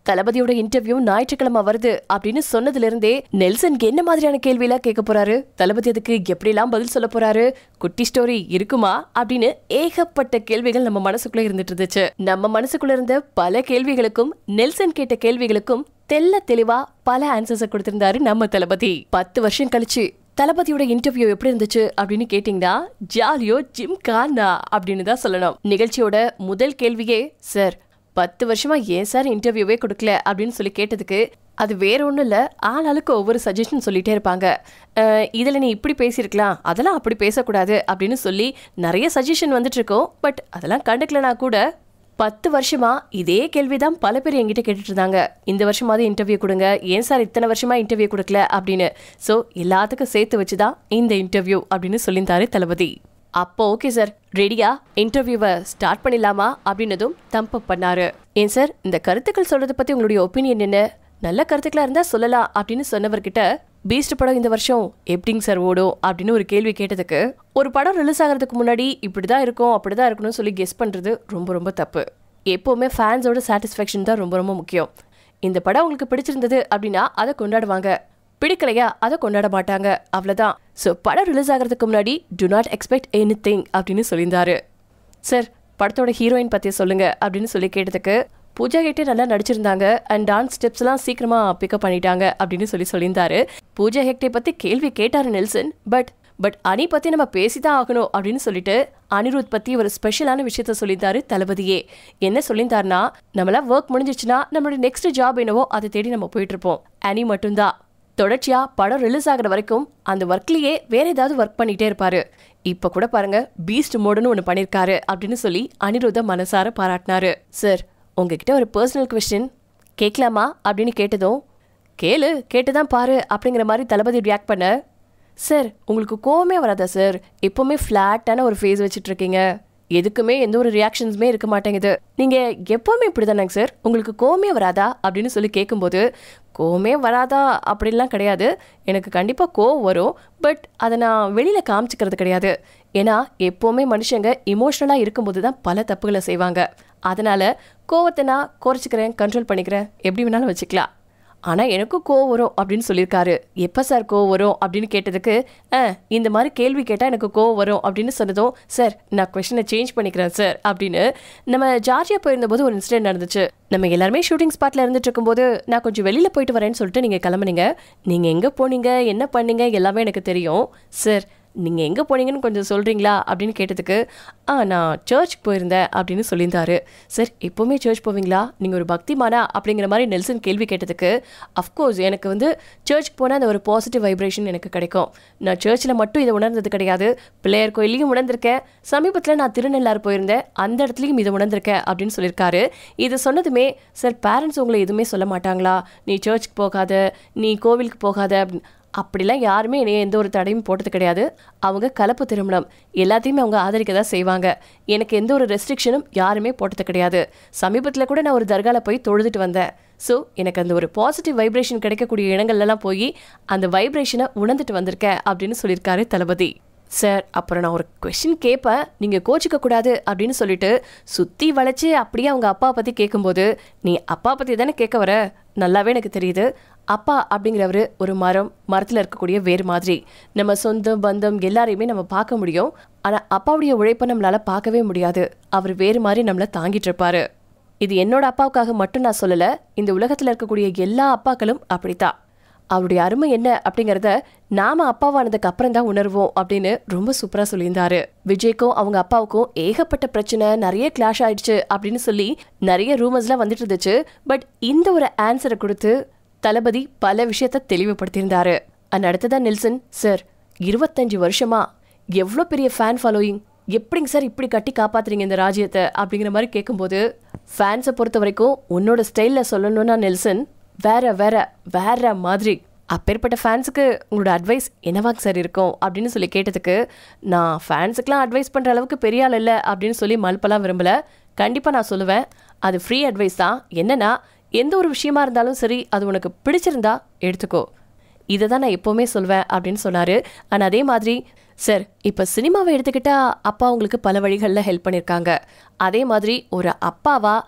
தளபதியோட இன்டர்வியூ ஞாயிற்றுக்கிழமை வருது அப்படின்னு சொன்னதுல இருந்தே நெல்சனுக்கு என்ன மாதிரியான கேள்வியெல்லாம் கேட்க போறாரு தளபதி அதுக்கு எப்படிலாம் பதில் சொல்ல போறாரு குட்டி ஸ்டோரி இருக்குமா அப்படின்னு ஏகப்பட்ட கேள்விகள் நம்ம மனசுக்குள்ள இருந்துட்டு இருந்துச்சு நம்ம மனசுக்குள்ள இருந்த பல கேள்விகளுக்கும் நெல்சன் கேட்ட கேள்விகளுக்கும் தெல்ல தெளிவா பல ஆன்சர்ஸை கொடுத்திருந்தாரு நம்ம தளபதி பத்து வருஷம் கழிச்சு தளபதியோட இன்டர்வியூ எப்படி இருந்துச்சு அப்படின்னு கேட்டீங்கன்னா ஜாலியோ ஜிம் கானா அப்படின்னு தான் சொல்லணும் நிகழ்ச்சியோட முதல் கேள்வியே சார் பத்து வருஷமா ஏன் சார் இன்டர்வியூவே கொடுக்கல அப்படின்னு சொல்லி கேட்டதுக்கு அது வேற ஒன்றும் இல்லை ஆளாளுக்கு ஒவ்வொரு சஜஷன் சொல்லிட்டே இருப்பாங்க அஹ், இதுல நீ இப்படி பேசியிருக்கலாம் அதெல்லாம் அப்படி பேசக்கூடாது அப்படின்னு சொல்லி நிறைய சஜஷன் வந்துட்டு இருக்கோம் பட் அதெல்லாம் கண்டுக்கலனா கூட பத்து வருஷமா இதே கேள்விதான் பல பேர் என்கிட்ட கேட்டுட்டு இருந்தாங்க இந்த வருஷமாவது இன்டர்வியூ கொடுங்க ஏன் சார் இத்தனை வருஷமா இன்டர்வியூ கொடுக்கல அப்படின்னு ஸோ எல்லாத்துக்கும் சேர்த்து வச்சுதான் இந்த இன்டர்வியூ அப்படின்னு சொல்லியிருந்தாரு தளபதி அப்போ ஓகே சார் ரெடியா இன்டர்வியூவை ஸ்டார்ட் பண்ணிடலாமா அப்படின்னதும் தம்பப் பண்ணாரு ஏன் சார் இந்த கருத்துக்கள் சொல்றதை பத்தி உங்களுடைய ஒப்பீனியன் என்ன நல்ல கருத்துக்களா இருந்தா சொல்லலாம் அப்படின்னு சொன்னவர்கிட்ட பீஸ்ட் படம் இந்த வருஷம் எப்படிங்க சார் ஓடும் அப்படின்னு ஒரு கேள்வி கேட்டதுக்கு ஒரு படம் ரிலீஸ் ஆகிறதுக்கு முன்னாடி இப்படிதான் இருக்கும் அப்படிதான் இருக்கணும்னு சொல்லி கெஸ் பண்றது ரொம்ப ரொம்ப தப்பு எப்பவுமே ஃபேன்ஸோட சாட்டிஸ்ஃபேக்ஷன் தான் ரொம்ப ரொம்ப முக்கியம் இந்த படம் உங்களுக்கு பிடிச்சிருந்தது அப்படின்னா அதை கொண்டாடுவாங்க பிடிக்கலையா அதை கொண்டாட மாட்டாங்க அவ்வளவுதான் ஸோ படம் ரிலீஸ் ஆகிறதுக்கு முன்னாடி do not expect anything அப்படின்னு சொல்லியிருந்தாரு சார் படத்தோட ஹீரோயின் பத்தி சொல்லுங்க அப்படின்னு சொல்லி கேட்டதுக்கு பூஜா ஹெக்டே நல்லா நடிச்சிருந்தாங்க அண்ட் டான்ஸ் ஸ்டெப்ஸ்லாம் சீக்கிரமா பிக்கப் பண்ணிட்டாங்க அப்படின்னு சொல்லி சொல்லியிருந்தாரு பூஜா ஹெக்டே பத்தி கேள்வி கேட்டாரு நெல்சன் பட் பட் அனி பத்தி நம்ம பேசிதான் ஆகணும் அப்படின்னு சொல்லிட்டு அனிருத் பத்தி ஒரு ஸ்பெஷலான விஷயத்த சொல்லியிருந்தாரு தளபதியே என்ன சொல்லியிருந்தாருன்னா நம்மளாம் ஒர்க் முடிஞ்சிச்சுன்னா நம்மளோட நெக்ஸ்ட் ஜாப் என்னவோ அதை தேடி நம்ம போயிட்டு இருப்போம் அனி மட்டும்தான் தொடர்ச்சியா படம் ரிலீஸ் ஆகுற வரைக்கும் அந்த ஒர்க்லயே வேற ஏதாவது ஒர்க் பண்ணிட்டே இருப்பாரு இப்ப கூட பாருங்க பீஸ்ட் மோடுன்னு ஒன்று பண்ணிருக்காரு அப்படின்னு சொல்லி அனிருத்த மனசார பாராட்டினாரு சார் உங்ககிட்ட ஒரு பர்சனல் கொஸ்டின் கேட்கலாமா அப்படின்னு கேட்டதும் கேளு கேட்டுதான் பாரு அப்படிங்கிற மாதிரி தளபதி ரியாக்ட் பண்ண சார் உங்களுக்கு கோவமே வராதா சார் எப்பவுமே ஃப்ளாட்டான ஒரு ஃபேஸ் வச்சுட்டு இருக்கீங்க எதுக்குமே எந்த ஒரு ரியாக்ஷன்ஸுமே இருக்க மாட்டேங்குது நீங்க எப்பவுமே இப்படிதானங்க சார் உங்களுக்கு கோவமே வராதா அப்படின்னு சொல்லி கேட்கும்போது கோவமே வராதா அப்படின்லாம் கிடையாது எனக்கு கண்டிப்பா கோவம் வரும் பட் அதை நான் வெளியில காமிச்சிக்கிறது கிடையாது ஏன்னா எப்பவுமே மனுஷங்க இமோஷனலா இருக்கும்போது தான் பல தப்புகளை செய்வாங்க அதனால கோவத்தை நான் குறைச்சிக்கிறேன் கண்ட்ரோல் பண்ணிக்கிறேன் எப்படி வேணாலும் வச்சுக்கலாம் ஆனா எனக்கும் கோவம் வரும் அப்படின்னு சொல்லியிருக்காரு எப்ப சார் கோவம் வரும் அப்படின்னு கேட்டதுக்கு "ஆ, இந்த மாதிரி கேள்வி கேட்டா எனக்கு கோவம் வரும் அப்படின்னு சொன்னதும் சார் நான் கொஸ்டினை சேஞ்ச் பண்ணிக்கிறேன் சார் அப்படின்னு நம்ம ஜார்ஜியா போயிருந்தபோது ஒரு இன்சிடென்ட் நடந்துச்சு நம்ம எல்லாருமே ஷூட்டிங் ஸ்பாட்ல இருந்துட்டு இருக்கும்போது நான் கொஞ்சம் வெளியில போயிட்டு வரேன்னு சொல்லிட்டு நீங்க கிளம்புனீங்க நீங்க எங்க போனீங்க என்ன பண்ணீங்க எல்லாமே எனக்கு தெரியும் சார் நீங்கள் எங்கே போனீங்கன்னு கொஞ்சம் சொல்கிறீங்களா அப்படின்னு கேட்டதுக்கு ஆ நான் சர்ச் போயிருந்தேன் அப்படின்னு சொல்லியிருந்தாரு சார் எப்போவுமே சர்ச் போவீங்களா நீங்கள் ஒரு பக்திமானா அப்படிங்கிற மாதிரி நெல்சன் கேள்வி கேட்டதுக்கு அஃப்கோர்ஸ் எனக்கு வந்து சர்ச்சுக்கு போனால் அந்த ஒரு பாசிட்டிவ் வைப்ரேஷன் எனக்கு கிடைக்கும் நான் சர்ச்சில் மட்டும் இதை உணர்ந்தது கிடையாது பிள்ளையார் கோயிலையும் உணர்ந்திருக்கேன் சமீபத்தில் நான் திருநெல்லார் போயிருந்தேன் அந்த இடத்துலையும் இதை உணர்ந்திருக்கேன் அப்படின்னு சொல்லியிருக்காரு இது சொன்னதுமே சார் பேரண்ட்ஸ் உங்களை எதுவுமே சொல்ல மாட்டாங்களா நீ சர்ச்சுக்கு போகாத நீ கோவிலுக்கு போகாத அப்படின்னு அப்படிலாம் யாருமே என்னைய எந்த ஒரு தடையும் போட்டது கிடையாது அவங்க கலப்பு திருமணம் எல்லாத்தையுமே அவங்க ஆதரிக்க தான் செய்வாங்க எனக்கு எந்த ஒரு ரெஸ்ட்ரிக்ஷனும் யாருமே போட்டது கிடையாது சமீபத்தில் கூட நான் ஒரு தர்கால போய் தொழுதுட்டு வந்தேன் ஸோ எனக்கு அந்த ஒரு பாசிட்டிவ் வைப்ரேஷன் கிடைக்கக்கூடிய இடங்கள்லாம் போய் அந்த வைப்ரேஷனை உணர்ந்துட்டு வந்திருக்கேன் அப்படின்னு சொல்லியிருக்காரு தளபதி சார் அப்புறம் நான் ஒரு கொஷின் கேட்பேன் நீங்கள் கோச்சிக்க கூடாது அப்படின்னு சொல்லிட்டு சுற்றி வளைச்சு அப்படியே அவங்க அப்பா பற்றி கேட்கும்போது நீ அப்பா பற்றி தானே கேட்க வர நல்லாவே எனக்கு தெரியுது அப்பா அப்படிங்கிறவர் ஒரு மரம் மரத்தில் இருக்கக்கூடிய வேறு மாதிரி நம்ம சொந்தம் பந்தம் எல்லாரையுமே நம்ம பார்க்க முடியும் ஆனால் அப்பாவுடைய உழைப்பை நம்மளால பார்க்கவே முடியாது அவர் வேறு மாதிரி நம்மளை தாங்கிட்டு இருப்பாரு இது என்னோட அப்பாவுக்காக மட்டும் நான் சொல்லலை இந்த உலகத்தில் இருக்கக்கூடிய எல்லா அப்பாக்களும் அப்படித்தான் அவருடைய அருமை என்ன அப்படிங்கறத நாம அப்பாவானதுக்கு அப்புறம் தான் உணர்வோம் அப்படின்னு ரொம்ப சூப்பரா சொல்லியிருந்தாரு விஜய்க்கும் அவங்க அப்பாவுக்கும் ஏகப்பட்ட பிரச்சனை நிறைய கிளாஷ் ஆயிடுச்சு அப்படின்னு சொல்லி நிறைய ரூமர்ஸ்லாம் வந்துட்டு இருந்துச்சு பட் இந்த ஒரு ஆன்சரை கொடுத்து தளபதி பல விஷயத்த தெளிவுபடுத்தியிருந்தாரு அண்ட் அடுத்ததான் நெல்சன் சார் இருபத்தஞ்சு வருஷமா எவ்வளோ பெரிய ஃபேன் ஃபாலோயிங் எப்படிங்க சார் இப்படி கட்டி காப்பாத்துறீங்க இந்த ராஜ்யத்தை அப்படிங்கிற மாதிரி கேட்கும்போது ஃபேன்ஸை பொறுத்த வரைக்கும் உன்னோட ஸ்டைலில் சொல்லணும்னா நெல்சன் வேற வேற வேற மாதிரி அப்பேற்பட்ட ஃபேன்ஸுக்கு உங்களோட அட்வைஸ் என்னவாங்க சார் இருக்கும் அப்படின்னு சொல்லி கேட்டதுக்கு நான் ஃபேன்ஸுக்கெலாம் அட்வைஸ் பண்ணுற அளவுக்கு பெரிய ஆள் இல்லை அப்படின்னு சொல்லி மல்பலாம் விரும்பல கண்டிப்பாக நான் சொல்லுவேன் அது ஃப்ரீ அட்வைஸ் தான் என்னன்னா எந்த ஒரு விஷயமா இருந்தாலும் சரி அது உனக்கு பிடிச்சிருந்தா எடுத்துக்கோ இதை தான் நான் எப்போவுமே சொல்வேன் அப்படின்னு சொன்னார் ஆனால் அதே மாதிரி சார் இப்போ சினிமாவை எடுத்துக்கிட்டா அப்பா உங்களுக்கு பல வழிகளில் ஹெல்ப் பண்ணியிருக்காங்க அதே மாதிரி ஒரு அப்பாவா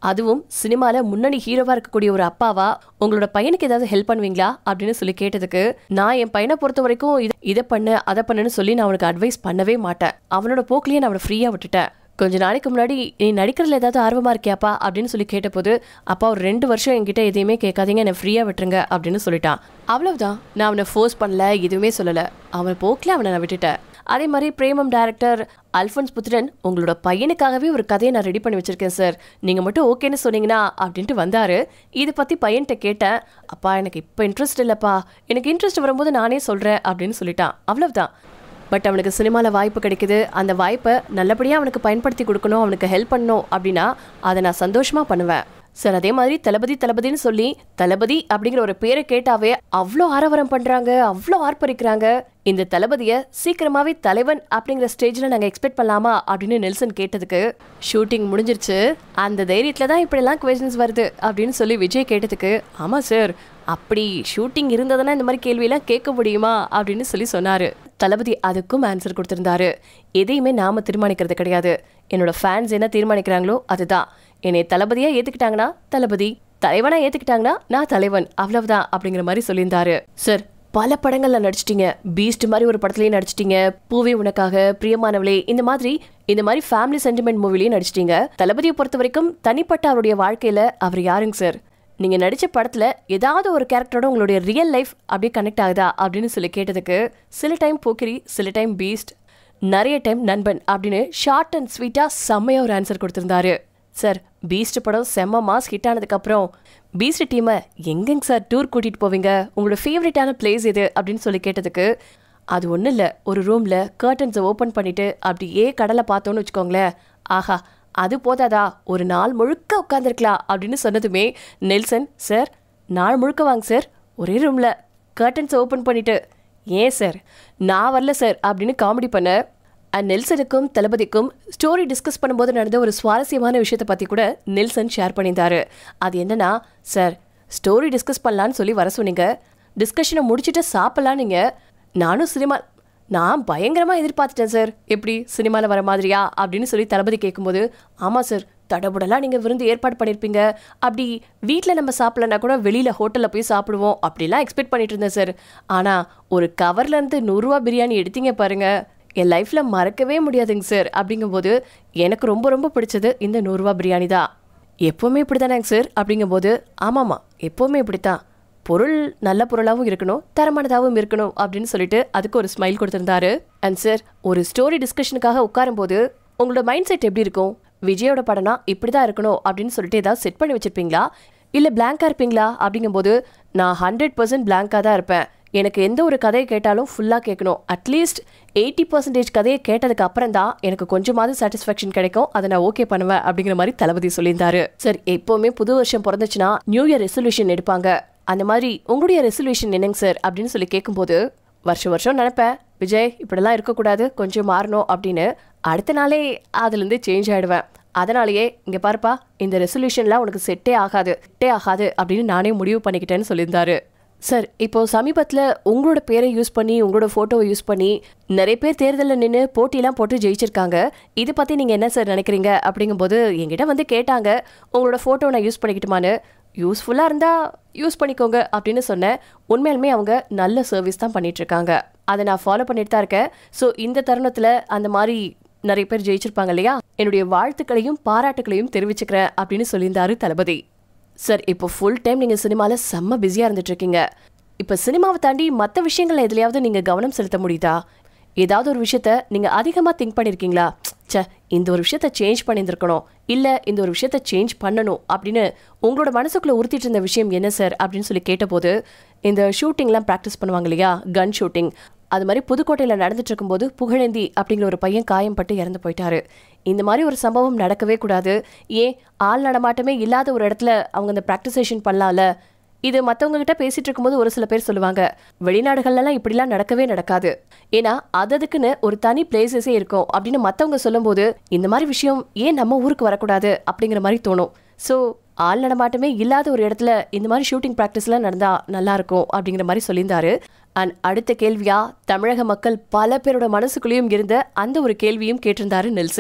அதுவும் சினிமால முன்னணி ஹீரோவா இருக்கக்கூடிய ஒரு அப்பாவா உங்களோட பையனுக்கு ஏதாவது ஹெல்ப் பண்ணுவீங்களா அப்படின்னு சொல்லி கேட்டதுக்கு நான் என் பையனை பொறுத்த வரைக்கும் இத- இதை பண்ணு அதை பண்ணுன்னு சொல்லி நான் அவனுக்கு அட்வைஸ் பண்ணவே மாட்டேன் அவனோட போக்கிலேயே நான் அவனை ஃப்ரீயா விட்டுட்டேன் கொஞ்ச நாளைக்கு முன்னாடி நீ நடிக்கிறதுல ஏதாவது ஆர்வமா இருக்கியாப்பா அப்படின்னு சொல்லி கேட்டபோது அப்பா ஒரு ரெண்டு வருஷம் என்கிட்ட எதையுமே கேட்காதீங்க என்னை ஃப்ரீயா விட்டுருங்க அப்படின்னு சொல்லிட்டான் அவ்வளவுதான் நான் அவனை ஃபோர்ஸ் பண்ணல எதுவுமே சொல்லல அவன் போக்கில் அவனை நான் விட்டுட்டேன் அதே மாதிரி பிரேமம் டைரக்டர் அல்ஃபோன்ஸ் புத்திரன் உங்களோட பையனுக்காகவே ஒரு கதையை நான் ரெடி பண்ணி வச்சிருக்கேன் சார் நீங்க மட்டும் ஓகேன்னு சொன்னீங்கன்னா அப்படின்ட்டு வந்தாரு இதை பத்தி பையன்கிட்ட கேட்டேன் அப்பா எனக்கு இப்போ இன்ட்ரெஸ்ட் இல்லப்பா எனக்கு இன்ட்ரெஸ்ட் வரும்போது நானே சொல்றேன் அப்படின்னு சொல்லிட்டான் அவ்வளவுதான் பட் அவனுக்கு சினிமாவில் வாய்ப்பு கிடைக்குது அந்த வாய்ப்பை நல்லபடியாக அவனுக்கு பயன்படுத்தி கொடுக்கணும் அவனுக்கு ஹெல்ப் பண்ணணும் அப்படின்னா அதை நான் சந்தோஷமாக பண்ணுவேன் சார் அதே மாதிரி தளபதி தளபதின்னு சொல்லி தளபதி அப்படிங்கிற ஒரு பேரை கேட்டாவே அவ்வளோ ஆரவாரம் பண்றாங்க அவ்வளோ ஆர்ப்பரிக்கிறாங்க இந்த தளபதியை சீக்கிரமாவே தலைவன் அப்படிங்கிற ஸ்டேஜ்ல நாங்க எக்ஸ்பெக்ட் பண்ணலாமா அப்படின்னு நெல்சன் கேட்டதுக்கு ஷூட்டிங் முடிஞ்சிருச்சு அந்த தைரியத்துல தான் இப்படிலாம் கொஸ்டின்ஸ் வருது அப்படின்னு சொல்லி விஜய் கேட்டதுக்கு ஆமா சார் அப்படி ஷூட்டிங் இருந்ததுன்னா இந்த மாதிரி கேள்வியெல்லாம் கேட்க முடியுமா அப்படின்னு சொல்லி சொன்னாரு தளபதி அதுக்கும் ஆன்சர் கொடுத்திருந்தாரு எதையுமே நாம தீர்மானிக்கிறது கிடையாது என்னோட ஃபேன்ஸ் என்ன தீர்மானிக்கிறாங்களோ அதுதான் என்னை தளபதியா ஏத்துக்கிட்டாங்கன்னா தளபதி தலைவனா ஏத்துக்கிட்டாங்கன்னா நான் தலைவன் அவ்வளவுதான் அப்படிங்கிற மாதிரி சொல்லியிருந்தாரு சார் பல படங்கள்ல நடிச்சிட்டீங்க பீஸ்ட் மாதிரி ஒரு படத்துலயும் நடிச்சிட்டீங்க பூவே உனக்காக பிரியமானவளே இந்த மாதிரி இந்த மாதிரி ஃபேமிலி சென்டிமெண்ட் மூவிலையும் நடிச்சிட்டீங்க தளபதியை பொறுத்த வரைக்கும் தனிப்பட்ட அவருடைய வாழ்க்கையில அவர் யாருங்க சார் நீங்க நடிச்ச படத்துல ஏதாவது ஒரு கேரக்டரோட உங்களுடைய ரியல் லைஃப் அப்படியே கனெக்ட் ஆகுதா அப்படின்னு சொல்லி கேட்டதுக்கு சில டைம் போக்கிரி சில டைம் பீஸ்ட் நிறைய டைம் நண்பன் அப்படின்னு ஷார்ட் அண்ட் ஸ்வீட்டா செம்மையா ஒரு ஆன்சர் கொடுத்திருந்தாரு சார் பீஸ்ட் படம் செம்ம மாஸ் ஹிட் ஆனதுக்கு அப்புறம் பீஸ்ட் டீமை எங்கெங்க சார் டூர் கூட்டிட்டு போவீங்க உங்களோட ஃபேவரட்டான பிளேஸ் எது அப்படின்னு சொல்லி கேட்டதுக்கு அது ஒன்றும் இல்லை ஒரு ரூமில் கர்டன்ஸை ஓப்பன் பண்ணிட்டு அப்படியே கடலை பார்த்தோன்னு வச்சுக்கோங்களேன் ஆஹா அது போதாதா ஒரு நாள் முழுக்க உட்காந்துருக்கலாம் அப்படின்னு சொன்னதுமே நெல்சன் சார் நாள் முழுக்க வாங்க சார் ஒரே ரூமில் கர்டன்ஸை ஓப்பன் பண்ணிட்டு ஏன் சார் நான் வரல சார் அப்படின்னு காமெடி பண்ண அண்ட் நெல்சனுக்கும் தளபதிக்கும் ஸ்டோரி டிஸ்கஸ் பண்ணும்போது நடந்த ஒரு சுவாரஸ்யமான விஷயத்தை பற்றி கூட நெல்சன் ஷேர் பண்ணியிருந்தாரு அது என்னன்னா சார் ஸ்டோரி டிஸ்கஸ் பண்ணலான்னு சொல்லி வர சொன்னீங்க டிஸ்கஷனை முடிச்சுட்டு சாப்பிட்லாம் நீங்கள் நானும் சினிமா நான் பயங்கரமாக எதிர்பார்த்துட்டேன் சார் எப்படி சினிமாவில் வர மாதிரியா அப்படின்னு சொல்லி தளபதி கேட்கும்போது ஆமாம் சார் தடபுடலாம் நீங்கள் விருந்து ஏற்பாடு பண்ணியிருப்பீங்க அப்படி வீட்டில் நம்ம சாப்பிடலன்னா கூட வெளியில் ஹோட்டலில் போய் சாப்பிடுவோம் அப்படிலாம் எக்ஸ்பெக்ட் பண்ணிட்டு இருந்தேன் சார் ஆனால் ஒரு கவர்லேருந்து நூறுரூவா பிரியாணி எடுத்தீங்க பாருங்க என் லைஃப்பில் மறக்கவே முடியாதுங்க சார் அப்படிங்கும்போது எனக்கு ரொம்ப ரொம்ப பிடிச்சது இந்த நூறுரூவா பிரியாணி தான் எப்போவுமே இப்படி தானேங்க சார் அப்படிங்கும்போது ஆமாம்மா எப்போவுமே இப்படித்தான் பொருள் நல்ல பொருளாகவும் இருக்கணும் தரமானதாகவும் இருக்கணும் அப்படின்னு சொல்லிட்டு அதுக்கு ஒரு ஸ்மைல் கொடுத்திருந்தாரு அண்ட் சார் ஒரு ஸ்டோரி டிஸ்கஷனுக்காக உட்காரும்போது உங்களோட மைண்ட் செட் எப்படி இருக்கும் விஜயோட படம்னா இப்படி தான் இருக்கணும் அப்படின்னு சொல்லிட்டு ஏதாவது செட் பண்ணி வச்சிருப்பீங்களா இல்லை பிளாங்காக இருப்பீங்களா அப்படிங்கும்போது நான் ஹண்ட்ரட் பர்சன்ட் பிளாங்காக தான் இருப்பேன் எனக்கு எந்த ஒரு கதையை கேட்டாலும் ஃபுல்லாக கேட்கணும் அட்லீஸ்ட் எயிட்டி பர்சன்டேஜ் கதையை கேட்டதுக்கு அப்புறம் தான் எனக்கு கொஞ்சமாவது சாட்டிஸ்ஃபேக்ஷன் கிடைக்கும் அதை நான் ஓகே பண்ணுவேன் அப்படிங்கிற மாதிரி தளபதி சொல்லியிருந்தாரு சார் எப்போவுமே புது வருஷம் பிறந்துச்சுன்னா நியூ இயர் ரெசல்யூஷன் எடுப்பாங்க அந்த மாதிரி உங்களுடைய ரெசல்யூஷன் என்னங்க சார் அப்படின்னு சொல்லி கேட்கும்போது வருஷம் வருஷம் நினைப்பேன் விஜய் இப்படிலாம் இருக்கக்கூடாது கொஞ்சம் மாறணும் அப்படின்னு அடுத்த நாளே அதுலேருந்து சேஞ்ச் ஆயிடுவேன் அதனாலேயே இங்கே பாருப்பா இந்த ரெசல்யூஷன்லாம் உனக்கு செட்டே ஆகாது செட்டே ஆகாது அப்படின்னு நானே முடிவு பண்ணிக்கிட்டேன்னு சொல்லியிருந்தாரு சார் இப்போ சமீபத்தில் உங்களோட பேரை யூஸ் பண்ணி உங்களோட ஃபோட்டோவை யூஸ் பண்ணி நிறைய பேர் தேர்தலில் நின்று போட்டியெல்லாம் போட்டு ஜெயிச்சிருக்காங்க இது பற்றி நீங்கள் என்ன சார் நினைக்கிறீங்க அப்படிங்கும்போது என்கிட்ட வந்து கேட்டாங்க உங்களோட ஃபோட்டோ நான் யூஸ் பண்ணிக்கிட்டுமான்னு யூஸ்ஃபுல்லாக இருந்தால் யூஸ் பண்ணிக்கோங்க அப்படின்னு சொன்னேன் உண்மையாலுமே அவங்க நல்ல சர்வீஸ் தான் பண்ணிட்டு இருக்காங்க அதை நான் ஃபாலோ பண்ணிட்டு தான் இருக்கேன் ஸோ இந்த தருணத்தில் அந்த மாதிரி நிறைய பேர் ஜெயிச்சிருப்பாங்க இல்லையா என்னுடைய வாழ்த்துக்களையும் பாராட்டுகளையும் தெரிவிச்சுக்கிறேன் அப்படின்னு சொல்லியிருந்தாரு தளபதி சார் இப்போ ஃபுல் டைம் நீங்கள் சினிமாவில் செம்ம பிஸியாக இருந்துட்டு இருக்கீங்க இப்போ சினிமாவை தாண்டி மற்ற விஷயங்கள்ல எதுலையாவது நீங்கள் கவனம் செலுத்த முடியுதா ஏதாவது ஒரு விஷயத்த நீங்கள் அதிகமாக திங்க் பண்ணியிருக்கீங்களா ச்சே இந்த ஒரு விஷயத்த சேஞ்ச் பண்ணியிருந்திருக்கணும் இல்லை இந்த ஒரு விஷயத்த சேஞ்ச் பண்ணணும் அப்படின்னு உங்களோட மனசுக்குள்ளே உறுத்திட்டு இருந்த விஷயம் என்ன சார் அப்படின்னு சொல்லி கேட்டபோது இந்த ஷூட்டிங்லாம் ப்ராக்டிஸ் பண்ணுவாங்க இல்லையா கன் ஷூட்டிங் அது மாதிரி புதுக்கோட்டையில் நடந்துட்டு இருக்கும்போது புகழேந்தி அப்படிங்கிற ஒரு பையன் காயம்பட்டு இறந்து போயிட்டாரு இந்த மாதிரி ஒரு சம்பவம் நடக்கவே கூடாது ஏன் ஆள் நடமாட்டமே இல்லாத ஒரு இடத்துல அவங்க இந்த ப்ராக்டிசேஷன் பண்ணலாம்ல இது மற்றவங்க கிட்ட பேசிட்டு இருக்கும்போது ஒரு சில பேர் சொல்லுவாங்க வெளிநாடுகள்லாம் இப்படிலாம் நடக்கவே நடக்காது ஏன்னா அததுக்குன்னு ஒரு தனி பிளேசஸே இருக்கும் அப்படின்னு மற்றவங்க சொல்லும்போது இந்த மாதிரி விஷயம் ஏன் நம்ம ஊருக்கு வரக்கூடாது அப்படிங்கிற மாதிரி தோணும் ஸோ ஆள் நடமாட்டமே இல்லாத ஒரு இடத்துல இந்த மாதிரி ஷூட்டிங் ப்ராக்டிஸ்லாம் நடந்தா நல்லா இருக்கும் அப்படிங்கிற மாதிரி சொல்லியிருந்தாரு அண்ட் அடுத்த கேள்வியா தமிழக மக்கள் பல பேரோட மனசுக்குள்ளேயும் இருந்த அந்த ஒரு கேள்வியும் கேட்டிருந்தாரு நெல்சன்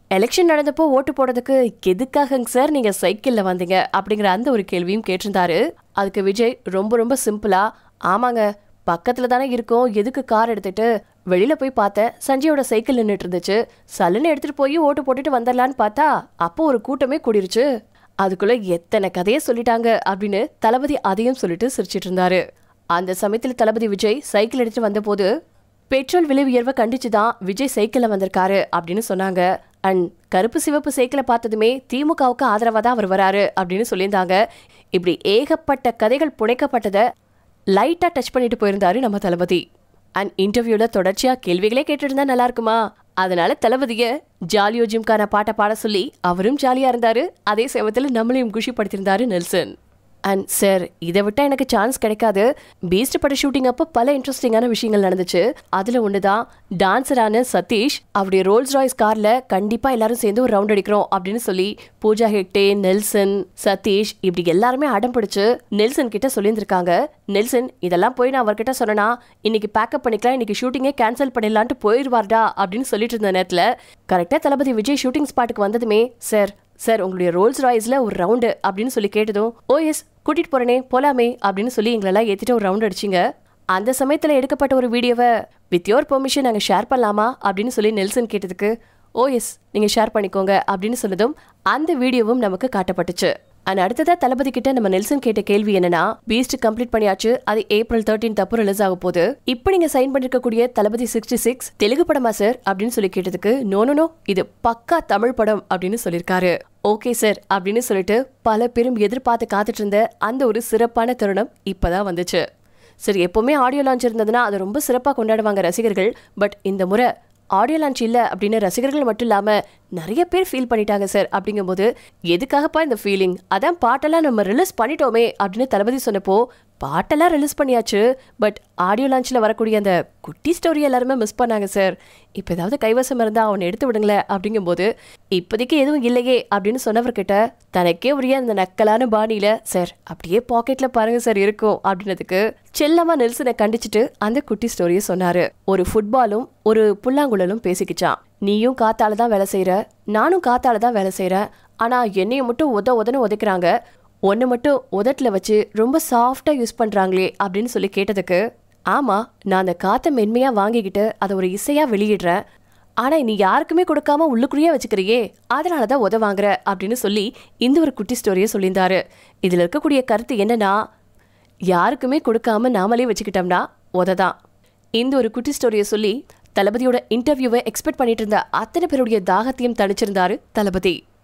எலெக்ஷன் நடந்தப்போ ஓட்டு போடுறதுக்கு எதுக்காகங்க சார் நீங்க சைக்கிள்ல வந்தீங்க அப்படிங்கிற அந்த ஒரு கேள்வியும் கேட்டிருந்தாரு அதுக்கு விஜய் ரொம்ப ரொம்ப சிம்பிளா ஆமாங்க பக்கத்துல தானே இருக்கோம் எதுக்கு கார் எடுத்துட்டு வெளியில போய் பார்த்தேன் சஞ்சயோட சைக்கிள் நின்றுட்டு இருந்துச்சு சல்லுன்னு எடுத்துட்டு போய் ஓட்டு போட்டுட்டு வந்துடலான்னு பார்த்தா அப்போ ஒரு கூட்டமே கூடிருச்சு அதுக்குள்ள எத்தனை கதையை சொல்லிட்டாங்க அப்படின்னு தளபதி அதையும் சொல்லிட்டு சிரிச்சிட்டு இருந்தாரு அந்த சமயத்துல தளபதி விஜய் சைக்கிள் எடுத்துட்டு வந்தபோது பெட்ரோல் விலை உயர்வை கண்டிச்சு தான் விஜய் சைக்கிளில் வந்திருக்காரு அப்படின்னு சொன்னாங்க அண்ட் கருப்பு சிவப்பு சைக்கிளை பார்த்ததுமே திமுகவுக்கு ஆதரவாக தான் அவர் வராரு அப்படின்னு சொல்லியிருந்தாங்க இப்படி ஏகப்பட்ட கதைகள் புனைக்கப்பட்டதை லைட்டாக டச் பண்ணிட்டு போயிருந்தாரு நம்ம தளபதி அண்ட் இன்டர்வியூல தொடர்ச்சியா கேள்விகளே கேட்டுட்டு இருந்தா நல்லா இருக்குமா அதனால தளபதிய ஜாலியோ ஜிம்கான பாட்டை பாட சொல்லி அவரும் ஜாலியா இருந்தாரு அதே சமயத்துல நம்மளையும் குஷிப்படுத்தியிருந்தாரு நெல்சன் அண்ட் சார் இதை விட்டா எனக்கு சான்ஸ் கிடைக்காது பீஸ்ட் பட ஷூட்டிங் அப்போ பல இன்ட்ரெஸ்டிங்கான விஷயங்கள் நடந்துச்சு அதுல ஒண்ணுதான் டான்சரான சதீஷ் அவருடைய ரோல்ஸ் ராய்ஸ் கார்ல கண்டிப்பா எல்லாரும் சேர்ந்து ஒரு ரவுண்ட் அடிக்கிறோம் அப்படின்னு சொல்லி பூஜா ஹெக்டே நெல்சன் சதீஷ் இப்படி எல்லாருமே அடம் பிடிச்சு நெல்சன் கிட்ட சொல்லியிருந்திருக்காங்க நெல்சன் இதெல்லாம் போய் நான் அவர்கிட்ட சொன்னேன்னா இன்னைக்கு பேக்கப் பண்ணிக்கலாம் இன்னைக்கு ஷூட்டிங்கே கேன்சல் பண்ணிடலான்ட்டு போயிடுவார்டா அப்படின்னு சொல்லிட்டு இருந்த நேரத்துல கரெக்டா தளபதி விஜய் ஷூட்டிங் ஸ்பாட்டுக்கு வந்ததுமே சார் சார் உங்களுடைய ரோல்ஸ் ராய்ஸ்ல ஒரு ரவுண்டு அப்படின்னு சொல்லி கேட்டதும் ஓ எஸ் கூட்டிட்டு போறேனே போலாமே அப்படின்னு சொல்லி எங்களெல்லாம் ஏத்திட்டு ஒரு ரவுண்ட் அடிச்சிங்க அந்த சமயத்துல எடுக்கப்பட்ட ஒரு வீடியோவை வித் யோர் பெர்மிஷன் நாங்க ஷேர் பண்ணலாமா அப்படின்னு சொல்லி நெல்சன் கேட்டதுக்கு ஓ எஸ் நீங்க ஷேர் பண்ணிக்கோங்க அப்படின்னு சொன்னதும் அந்த வீடியோவும் நமக்கு காட்டப்பட்டுச்சு அண்ட் அடுத்ததா தளபதி கிட்ட நம்ம நெல்சன் கேட்ட கேள்வி என்னன்னா பீஸ்ட் கம்ப்ளீட் பண்ணியாச்சு அது ஏப்ரல் தேர்ட்டீன் தப்பு ரிலீஸ் ஆக போகுது இப்போ நீங்க சைன் பண்ணிருக்கக்கூடிய தளபதி சிக்ஸ்டி சிக்ஸ் தெலுங்கு படமா சார் அப்படின்னு சொல்லி கேட்டதுக்கு நோ நோ நோ இது பக்கா தமிழ் படம் அப்படின்னு சொல்லியிருக்காரு ஓகே சார் அப்படின்னு சொல்லிட்டு பல பேரும் எதிர்பார்த்து காத்துட்டு இருந்த அந்த ஒரு சிறப்பான தருணம் இப்பதான் வந்துச்சு சரி எப்பவுமே ஆடியோ லான்ச் இருந்ததுன்னா அதை ரொம்ப சிறப்பாக கொண்டாடுவாங்க ரசிகர்கள் பட் இந்த முறை ஆடியோ லான்ச் இல்லை அப்படின்னு ரசிகர்கள் மட்டும் இல்லாமல் நிறைய பேர் ஃபீல் பண்ணிட்டாங்க சார் அப்படிங்கும்போது எதுக்காகப்பா இந்த ஃபீலிங் அதான் பாட்டெல்லாம் நம்ம ரிலீஸ் பண்ணிட்டோமே அப்படின்னு தளபதி சொன்னப்போ பாட்டெல்லாம் ரிலீஸ் பண்ணியாச்சு பட் ஆடியோ லான்ச்சில் வரக்கூடிய அந்த குட்டி ஸ்டோரி எல்லாருமே மிஸ் பண்ணாங்க சார் இப்போ ஏதாவது கைவசம் இருந்தால் அவனை எடுத்து விடுங்களேன் அப்படிங்கும்போது இப்போதைக்கு எதுவும் இல்லையே அப்படின்னு சொன்னவர்கிட்ட தனக்கே உரிய அந்த நக்கலான பாணியில சார் அப்படியே பாக்கெட்ல பாருங்க சார் இருக்கும் அப்படின்னதுக்கு செல்லமா நெல்சனை கண்டிச்சிட்டு அந்த குட்டி ஸ்டோரியை சொன்னாரு ஒரு ஃபுட்பாலும் ஒரு புல்லாங்குழலும் பேசிக்கிச்சான் நீயும் காத்தால தான் வேலை செய்யற நானும் காத்தால தான் வேலை செய்யறேன் ஆனா என்னைய மட்டும் உத உதன்னு உதைக்கிறாங்க ஒன்று மட்டும் உதட்டில் வச்சு ரொம்ப சாஃப்டாக யூஸ் பண்ணுறாங்களே அப்படின்னு சொல்லி கேட்டதுக்கு ஆமாம் நான் அந்த காற்றை மென்மையாக வாங்கிக்கிட்டு அதை ஒரு இசையாக வெளியிடுறேன் ஆனால் நீ யாருக்குமே கொடுக்காம உள்ளுக்குள்ளேயே வச்சுக்கிறியே அதனால தான் உத வாங்குற அப்படின்னு சொல்லி இந்த ஒரு குட்டி ஸ்டோரியை சொல்லியிருந்தாரு இதில் இருக்கக்கூடிய கருத்து என்னன்னா யாருக்குமே கொடுக்காம நாமளே வச்சுக்கிட்டோம்னா உத தான் இந்த ஒரு குட்டி ஸ்டோரியை சொல்லி தளபதியோட இன்டர்வியூவை எக்ஸ்பெக்ட் பண்ணிட்டு இருந்த அத்தனை பேருடைய தாகத்தையும் தணிச்சிருந்தாரு தளபதி